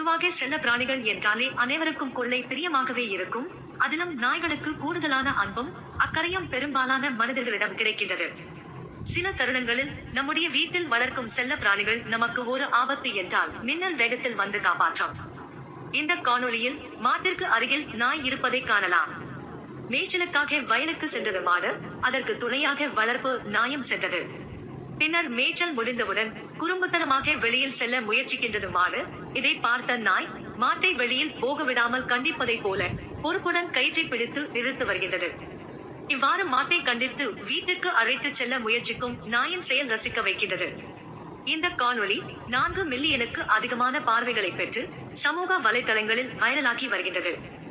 பொதுவாக செல்ல பிராணிகள் என்றாலே அனைவருக்கும் கொள்ளை பிரியமாகவே இருக்கும் அதிலும் நாய்களுக்கு கூடுதலான அன்பும் அக்கறையும் பெரும்பாலான மனிதர்களிடம் கிடைக்கின்றது சில தருணங்களில் நம்முடைய வீட்டில் வளர்க்கும் செல்ல பிராணிகள் நமக்கு ஒரு ஆபத்து என்றால் மின்னல் வேகத்தில் வந்து காப்பாற்றும் இந்த காணொளியில் மாட்டிற்கு அருகில் நாய் இருப்பதை காணலாம் மேய்ச்சலுக்காக வயலுக்கு சென்றது மாடு அதற்கு துணையாக வளர்ப்பு நாயும் சென்றது பின்னர் மேய்ச்சல் முடிந்தவுடன் குறும்புத்தனமாக வெளியில் செல்ல முயற்சிக்கின்றது மாடு இதை பார்த்த நாய் மாட்டை வெளியில் போக விடாமல் கண்டிப்பதைப் போல பொறுப்புடன் கயிற்றை பிடித்து இழுத்து வருகின்றது இவ்வாறு மாட்டை கண்டித்து வீட்டுக்கு அழைத்து செல்ல முயற்சிக்கும் நாயின் செயல் ரசிக்க வைக்கின்றது இந்த காணொளி நான்கு மில்லியனுக்கு அதிகமான பார்வைகளை பெற்று சமூக வலைதளங்களில் வைரலாகி வருகின்றது